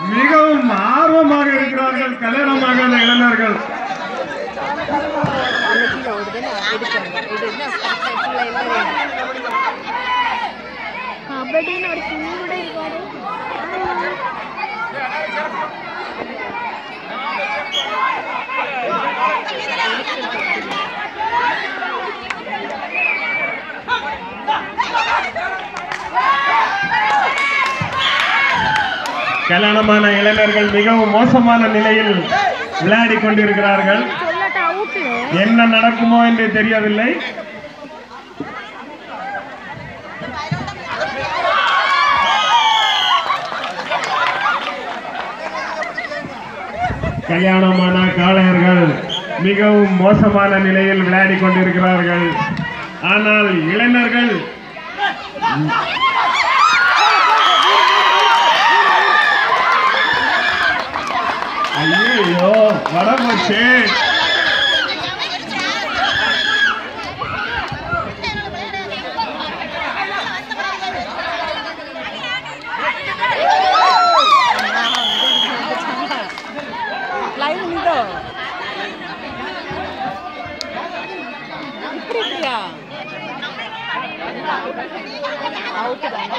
மிகவும் ஆர்வமாக இருக்கிறார்கள் கல்யாணமாகாத இளைஞர்கள் கீழே ஓடுதுன்னு எடுக்கணும் எடுன்னா கரெக்டாக எல்லாம் கபடின்னு ஒரு சின்ன கூட இருக்காரு கல்யாணமான இளைஞர்கள் மிகவும் மோசமான நிலையில் விளையாடி கொண்டிருக்கிறார்கள் சொல்லட்ட அவுட்டு என்ன நடக்குமோ என்று தெரியவில்லை கல்யாணமான காளையர்கள் மிகவும் மோசமான நிலையில் விளையாடி கொண்டிருக்கிறார்கள் ஆனால் இளைஞர்கள் ஐயோ வடமோச்சே லைவ் நிதோ இப்படி இப்படியா அவுட்டு தான்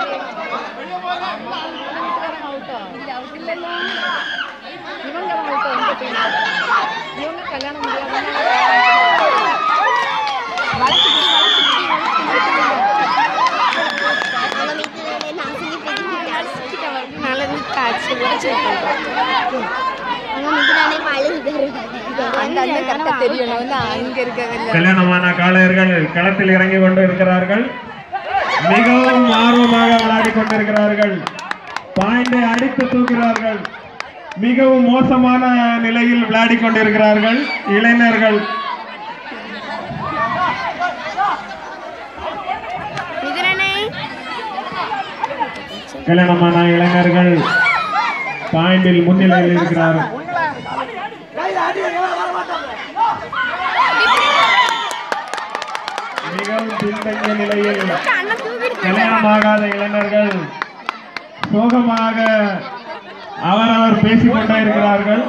அவுட்டா இல்லைல்ல இவங்க தான் அவுட்டா எந்த டீம் இவங்க கல்யாணம் முடியாத வளர்ச்சி நல்ல காட்சி உடச்சு அந்த அண்ணன் கரெக்டாக தெரியும் நான் வந்து அங்கே இருக்கவில்லை கல்யாணமான காளையர்கள் களத்தில் இறங்கி கொண்டு இருக்கிறார்கள் மிகவும் ஆர்வமாக விளையாடி கொண்டிருக்கிறார்கள் பாயிண்டை அடித்து தூக்கிறார்கள் மிகவும் மோசமான நிலையில் விளையாடி கொண்டிருக்கிறார்கள் இளைஞர்கள் கல்யாணமான இளைஞர்கள் பாயிண்டில் முன்னிலையில் இருக்கிறார்கள் மிகவும் பின்தங்கிய நிலையில் கல்யாணமாகாத இளைஞர்கள் சோகமாக அவரவர் பேசிக் கொண்டே இருக்கிறார்கள்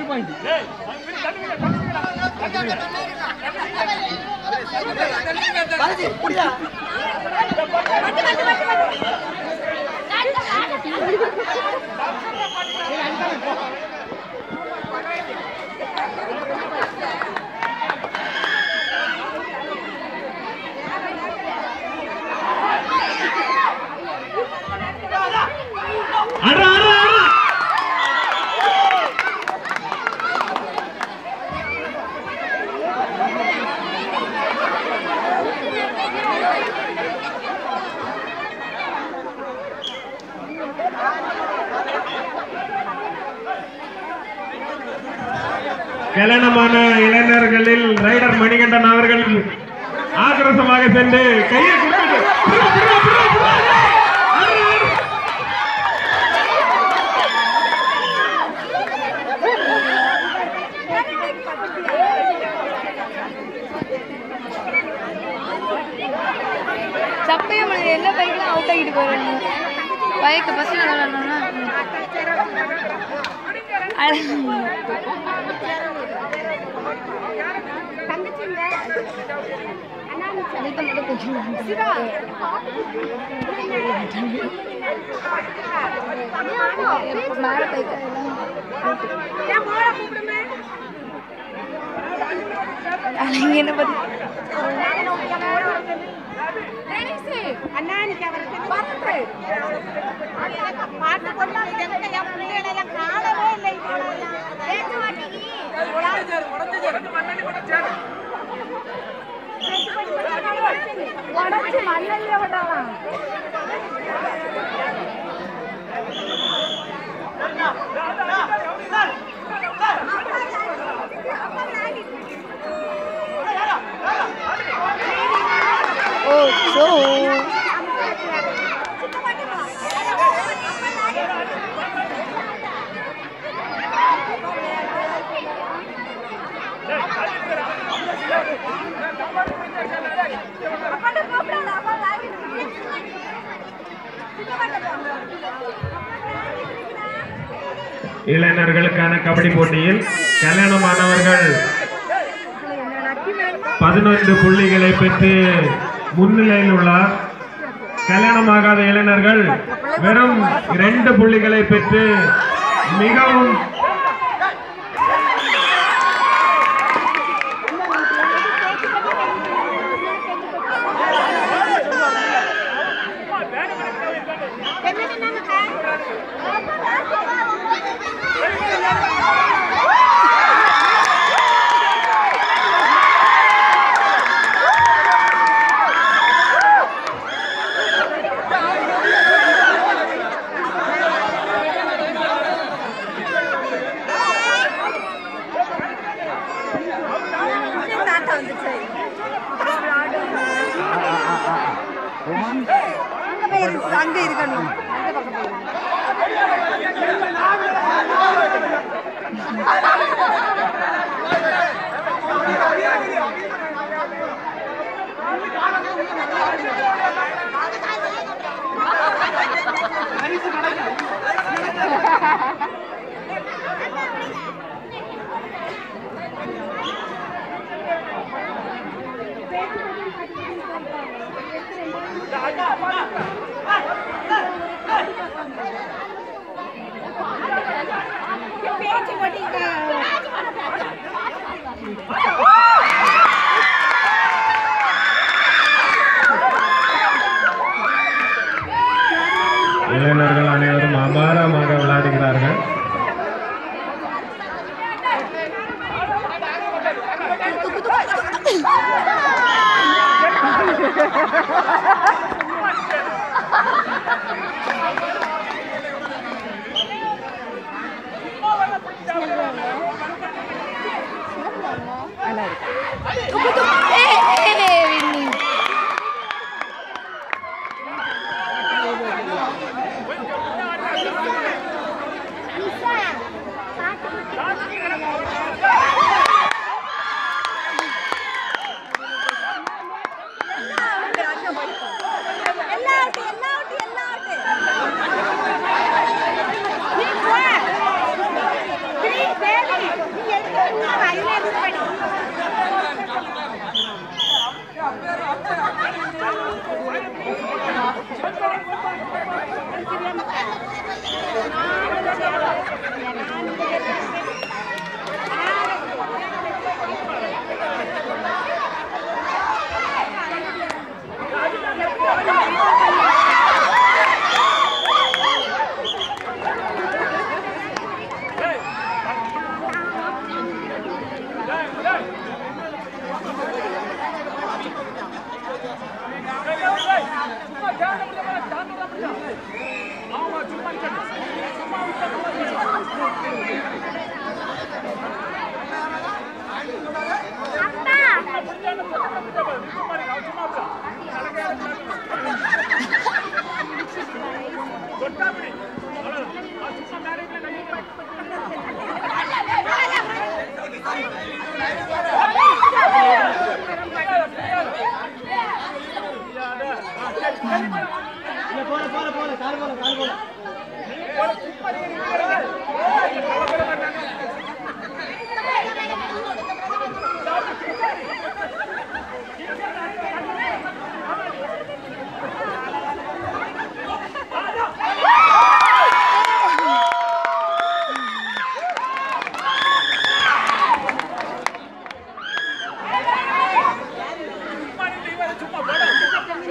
அட, அட, அட. கல்யாணமான இளைஞர்களில் ரைடர் மணிகண்டன் அவர்கள் ஆக்ரோஷமாக சென்று கையை கொடுத்து சப்பையே முடியாது எல்லா பைக்லாம் அவுட் ஆகிட்டு போகிறாங்க பைக்கு பஸ்ஸில் விளாடணும்னா மேலே பைக்கு அவங்க என்ன பத்தி ஓ ஸோ இளைஞர்களுக்கான கபடி போட்டியில் கல்யாணமானவர்கள் பதினொன்று புள்ளிகளை பெற்று முன்னிலையில் உள்ளார் கல்யாணமாகாத இளைஞர்கள் வெறும் இரண்டு புள்ளிகளை பெற்று மிகவும் அங்க இருக்கணும் இளைஞர்கள் அனைவரும் அபாரமாக விளையாடுகிறார்கள்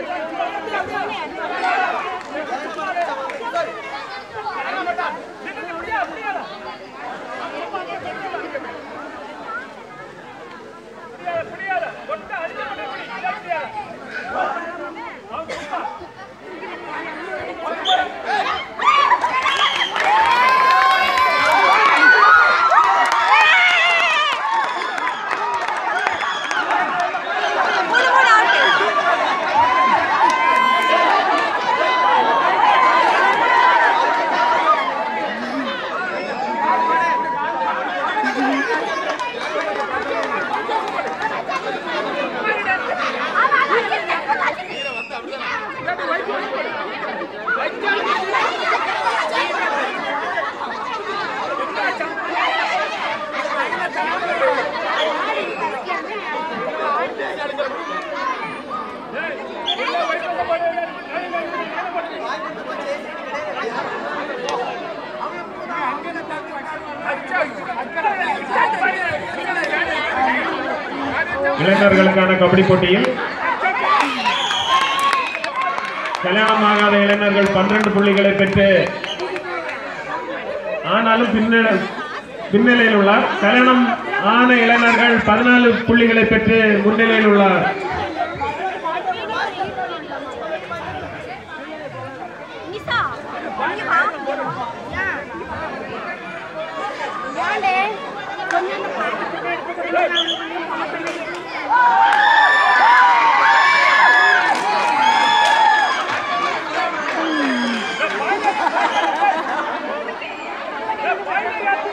சும்மா இளைஞர்களுக்கான கபடி போட்டியில் கல்யாணமாகாத இளைஞர்கள் பன்னிரண்டு புள்ளிகளை பெற்று ஆனாலும் பின்னில பின்னிலையில் உள்ளார் கல்யாணம் ஆன இளைஞர்கள் பதினாலு புள்ளிகளை பெற்று முன்னிலையில் உள்ளார் நிசா இங்க வா ஏன்டே கொஞ்சம் இந்த பாக்கெட் எடுத்து கொடுங்க பள்ளியாற்று